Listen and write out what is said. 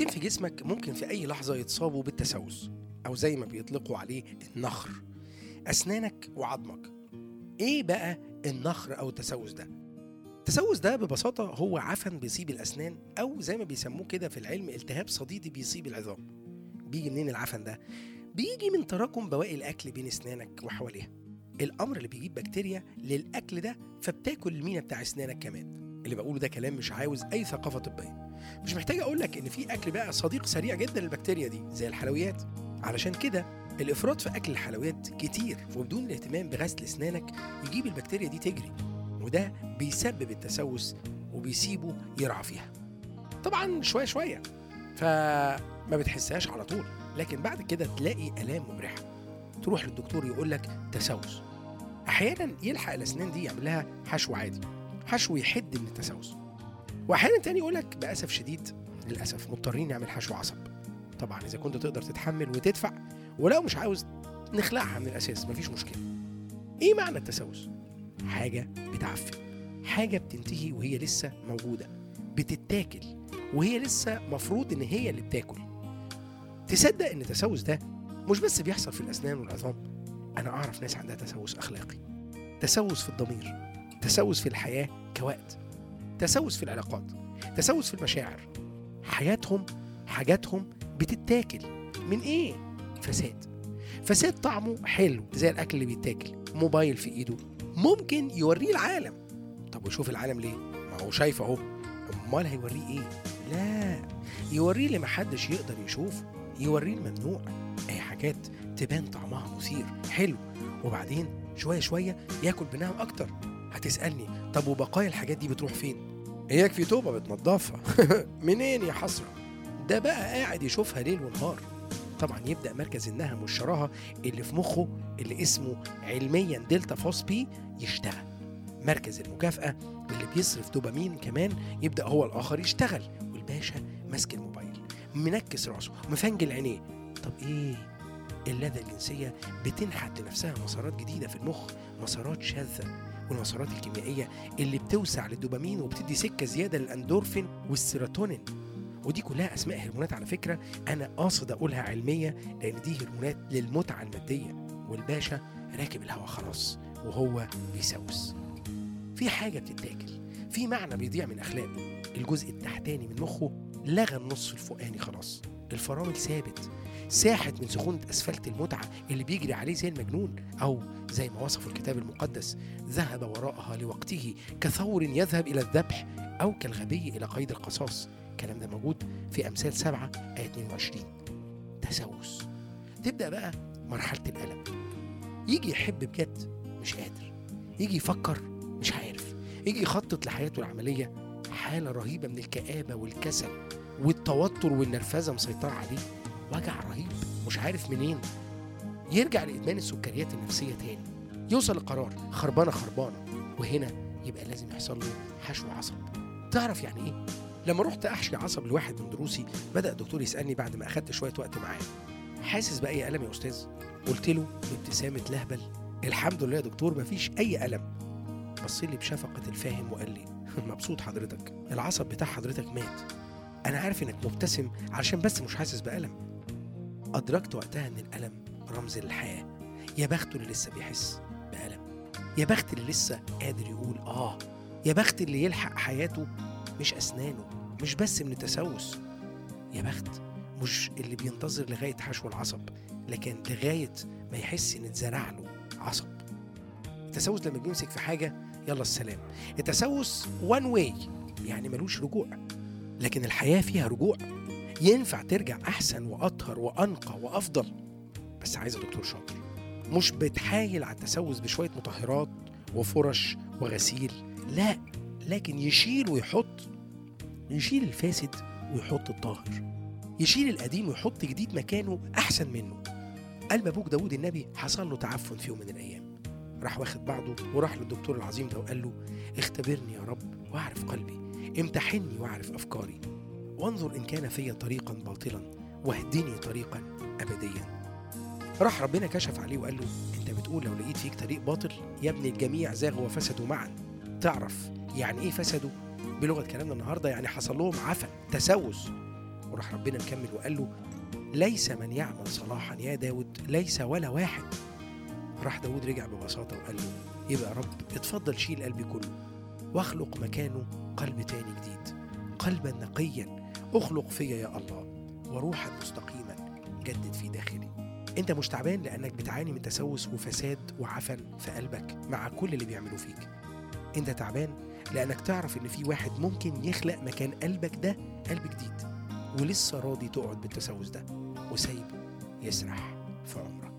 حتتين في جسمك ممكن في أي لحظة يتصابوا بالتسوس أو زي ما بيطلقوا عليه النخر أسنانك وعظمك إيه بقى النخر أو التسوس ده؟ التسوس ده ببساطة هو عفن بيصيب الأسنان أو زي ما بيسموه كده في العلم التهاب صديدي بيصيب العظام بيجي منين العفن ده؟ بيجي من تراكم بواقي الأكل بين أسنانك وحواليها الأمر اللي بيجيب بكتيريا للأكل ده فبتاكل المينا بتاع أسنانك كمان اللي بقوله ده كلام مش عاوز أي ثقافة طبية مش محتاج أقول لك إن في أكل بقى صديق سريع جدا للبكتيريا دي زي الحلويات علشان كده الإفراط في أكل الحلويات كتير وبدون الاهتمام بغسل أسنانك يجيب البكتيريا دي تجري وده بيسبب التسوس وبيسيبه يرعى فيها طبعا شوية شوية فما بتحسهاش على طول لكن بعد كده تلاقي آلام مبرحة تروح للدكتور يقول لك تسوس أحيانا يلحق الأسنان دي يعمل لها حشو عادي حشو يحد من التسوس وأحيانا تاني يقول لك بأسف شديد للأسف مضطرين نعمل حشو عصب طبعا إذا كنت تقدر تتحمل وتدفع ولو مش عاوز نخلعها من الأساس مفيش مشكلة إيه معنى التسوس؟ حاجة بتعفن حاجة بتنتهي وهي لسه موجودة بتتاكل وهي لسه مفروض إن هي اللي بتاكل تصدق إن التسوس ده مش بس بيحصل في الأسنان والعظام أنا أعرف ناس عندها تسوس أخلاقي تسوس في الضمير تسوس في الحياة كوقت تسوس في العلاقات تسوس في المشاعر حياتهم حاجاتهم بتتاكل من إيه؟ فساد فساد طعمه حلو زي الأكل اللي بيتاكل موبايل في إيده ممكن يوريه العالم طب ويشوف العالم ليه؟ ما هو شايف أهو أمال هيوريه إيه؟ لا يوريه اللي محدش يقدر يشوفه يوريه الممنوع أي حاجات تبان طعمها مثير حلو وبعدين شوية شوية ياكل بنعم أكتر هتسألني طب وبقايا الحاجات دي بتروح فين؟ إياك في توبة بتنضفها منين يا حسرة؟ ده بقى قاعد يشوفها ليل ونهار طبعا يبدأ مركز النهم والشراهة اللي في مخه اللي اسمه علميا دلتا فوس بي يشتغل مركز المكافأة اللي بيصرف دوبامين كمان يبدأ هو الآخر يشتغل والباشا ماسك الموبايل منكس راسه مفنجل عينيه طب ايه اللذة الجنسية بتنحت لنفسها مسارات جديدة في المخ مسارات شاذة والمسارات الكيميائية اللي بتوسع للدوبامين وبتدي سكة زيادة للأندورفين والسيروتونين ودي كلها أسماء هرمونات على فكرة أنا قاصد أقولها علمية لأن دي هرمونات للمتعة المادية والباشا راكب الهوا خلاص وهو بيسوس في حاجة بتتاكل في معنى بيضيع من أخلاقه الجزء التحتاني من مخه لغى النص الفوقاني خلاص الفرامل ثابت ساحت من سخونة أسفلت المتعة اللي بيجري عليه زي المجنون أو زي ما وصفه الكتاب المقدس ذهب وراءها لوقته كثور يذهب إلى الذبح أو كالغبي إلى قيد القصاص الكلام ده موجود في أمثال سبعة آية 22 تسوس تبدأ بقى مرحلة الألم يجي يحب بجد مش قادر يجي يفكر مش عارف يجي يخطط لحياته العملية حالة رهيبة من الكآبة والكسل والتوتر والنرفزة مسيطرة عليه وجع رهيب مش عارف منين يرجع لإدمان السكريات النفسية تاني يوصل لقرار خربانة خربانة وهنا يبقى لازم يحصل له حشو عصب تعرف يعني ايه؟ لما رحت احشي عصب لواحد من دروسي بدا الدكتور يسالني بعد ما اخدت شويه وقت معاه حاسس باي الم يا استاذ قلت له بابتسامه لهبل الحمد لله يا دكتور مفيش اي الم بص لي بشفقه الفاهم وقال لي مبسوط حضرتك العصب بتاع حضرتك مات انا عارف انك مبتسم علشان بس مش حاسس بالم ادركت وقتها ان الالم رمز للحياه يا بخته اللي لسه بيحس بالم يا بخت اللي لسه قادر يقول اه يا بخت اللي يلحق حياته مش أسنانه مش بس من التسوس يا بخت مش اللي بينتظر لغاية حشو العصب لكن لغاية ما يحس إن اتزرع له عصب التسوس لما بيمسك في حاجة يلا السلام التسوس وان واي يعني ملوش رجوع لكن الحياة فيها رجوع ينفع ترجع أحسن وأطهر وأنقى وأفضل بس عايزة دكتور شاطر مش بتحايل على التسوس بشوية مطهرات وفرش وغسيل لا لكن يشيل ويحط يشيل الفاسد ويحط الطاهر يشيل القديم ويحط جديد مكانه أحسن منه قلب أبوك داود النبي حصل له تعفن في يوم من الأيام راح واخد بعضه وراح للدكتور العظيم ده وقال له اختبرني يا رب واعرف قلبي امتحني واعرف أفكاري وانظر إن كان في طريقا باطلا واهدني طريقا أبديا راح ربنا كشف عليه وقال له انت بتقول لو لقيت فيك طريق باطل يا ابني الجميع زاغوا وفسدوا معا تعرف يعني ايه فسدوا بلغه كلامنا النهارده يعني حصل لهم عفن تسوس وراح ربنا مكمل وقال له ليس من يعمل صلاحا يا داود ليس ولا واحد راح داود رجع ببساطة وقال له يبقى يا رب اتفضل شيل قلبي كله واخلق مكانه قلب تاني جديد قلبا نقيا اخلق فيا يا الله وروحا مستقيما جدد في داخلي انت مش تعبان لانك بتعاني من تسوس وفساد وعفن في قلبك مع كل اللي بيعملوه فيك انت تعبان لانك تعرف ان في واحد ممكن يخلق مكان قلبك ده قلب جديد ولسه راضي تقعد بالتسوس ده وسايبه يسرح في عمرك